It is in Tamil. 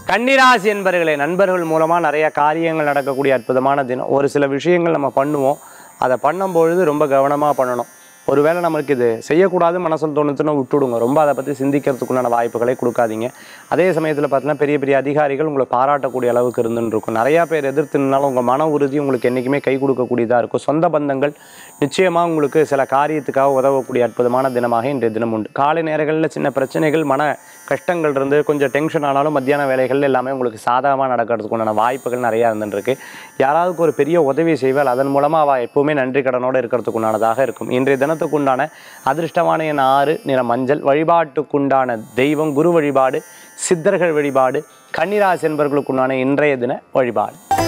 கன்னிராசி என்பர்களே நண்பர்கள் மூலமாக நிறைய காரியங்கள் நடக்கக்கூடிய அற்புதமான தினம் ஒரு சில விஷயங்கள் நம்ம பண்ணுவோம் அதை பண்ணும்பொழுது ரொம்ப கவனமாக பண்ணணும் ஒருவேளை நமக்கு இது செய்யக்கூடாது மனசில் தோணுச்சுன்னா விட்டுடுங்க ரொம்ப அதை பற்றி சிந்திக்கிறதுக்குண்டான வாய்ப்புகளை கொடுக்காதீங்க அதே சமயத்தில் பார்த்தீங்கன்னா பெரிய பெரிய அதிகாரிகள் உங்களை பாராட்டக்கூடிய அளவுக்கு இருந்துன்னு இருக்கும் நிறையா பேர் எதிர்த்து நின்னாலும் உங்கள் மன உறுதி உங்களுக்கு என்றைக்குமே கை கொடுக்கக்கூடியதாக இருக்கும் சொந்த பந்தங்கள் நிச்சயமாக உங்களுக்கு சில காரியத்துக்காக உதவக்கூடிய அற்புதமான தினமாக இன்றைய தினம் உண்டு காலை நேரங்களில் சின்ன பிரச்சனைகள் மன கஷ்டங்கள் இருந்து கொஞ்சம் டென்ஷன் ஆனாலும் மத்தியான வேலைகள் எல்லாமே உங்களுக்கு சாதகமாக நடக்கிறதுக்கு உண்டான வாய்ப்புகள் நிறையா இருந்துருக்கு யாராவது ஒரு பெரிய உதவி செய்வால் அதன் மூலமாக அவள் எப்பவுமே நன்றி கடனோடு இருக்கிறதுக்கு உண்டானதாக இருக்கும் இன்றைய தினத்துக்கு உண்டான அதிர்ஷ்டமான என் ஆறு நிற மஞ்சள் வழிபாட்டுக்குண்டான தெய்வம் குரு வழிபாடு சித்தர்கள் வழிபாடு கன்னிராசி என்பவர்களுக்குண்டான இன்றைய தின வழிபாடு